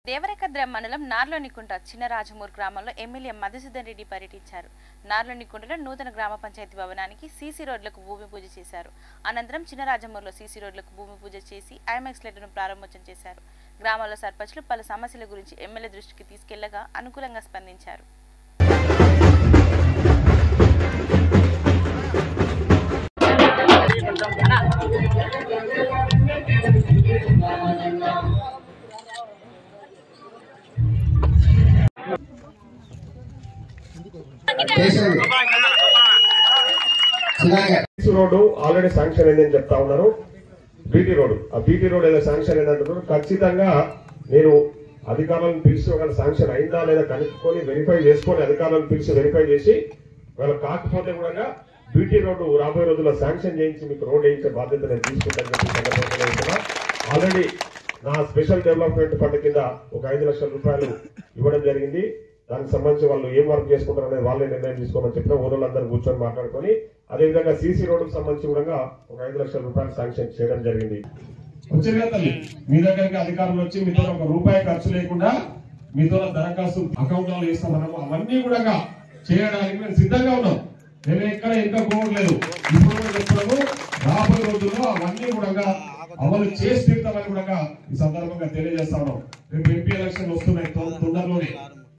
దేవరకద్ర మండలం నార్లోనికుంట చిన్నరాజమూర్ గ్రామంలో ఎమ్మెల్యే మధుసూదన్ రెడ్డి పర్యటించారు నార్లోనికుంటలో నూతన గ్రామ పంచాయతీ భవనానికి సీసీ రోడ్లకు భూమి పూజ చేశారు అనంతరం చిన్నరాజమూర్లో సీసీ రోడ్లకు భూమి పూజ చేసి ఐమాక్స్ లైట్లను ప్రారంభోత్సవం చేశారు గ్రామంలో సర్పంచ్లు పలు సమస్యల గురించి ఎమ్మెల్యే దృష్టికి తీసుకెళ్లగా అనుకూలంగా స్పందించారు Keshav Sudhakar BC road already sanction అయిందని చెప్తా ఉన్నారు బీటీ రోడ్ ఆ బీటీ రోడ్ ఏదో శాంక్షన్ అయిందంటున్నారు ఖచ్చితంగా నేను అధికారులను పిలిచి ఒకవేళ శాంక్షన్ అయిందా లేదా కనుక్కొని వెరిఫై చేసుకొని అధికారులను పిలిచి వెరిఫై చేసి ఒకవేళ కాకపోతే కూడా బీటీ రోడ్డు రాబోయే రోజుల్లో శాంక్షన్ చేయించి మీకు రోడ్ వేయించే బాధ్యత నేను తీసుకుంటానని చెప్పి సందర్భంగా చెప్తున్నా. ఆల్రెడీ నా స్పెషల్ డెవలప్మెంట్ ఫండ్ కింద ఒక ఐదు లక్షల రూపాయలు ఇవ్వడం జరిగింది దానికి సంబంధించి వాళ్ళు ఏం వర్క్ చేసుకుంటారు అనేది వాళ్ళే నిర్ణయం తీసుకోమని చెప్పిన ఊళ్ళందరూ కూర్చొని మాట్లాడుకొని అదేవిధంగా సీసీ రోడ్డుకు సంబంధించి కూడా ఒక ఐదు లక్షల రూపాయలు శాంక్షన్ చేయడం జరిగింది వచ్చింది కదా తల్లి మీ దగ్గరికి అధికారులు వచ్చి మీతో ఒక రూపాయి ఖర్చు లేకుండా మీతో దరఖాస్తు అకౌంట్ లో వేస్తాం మనము అవన్నీ కూడా చేయడానికి మేము సిద్ధంగా ఉన్నాం మేము ఎక్కడ ఇంకా పోవట్లేదు ఇప్పుడు కూడా చెప్తున్నాము రాబోయే రోజుల్లో అవన్నీ కూడా అమలు చేసి తీరుతామని కూడా ఈ సందర్భంగా తెలియజేస్తా ఉన్నాం రేపు ఎంపీ ఎలక్షన్ వస్తున్నాయి తొ- తొందరలోనే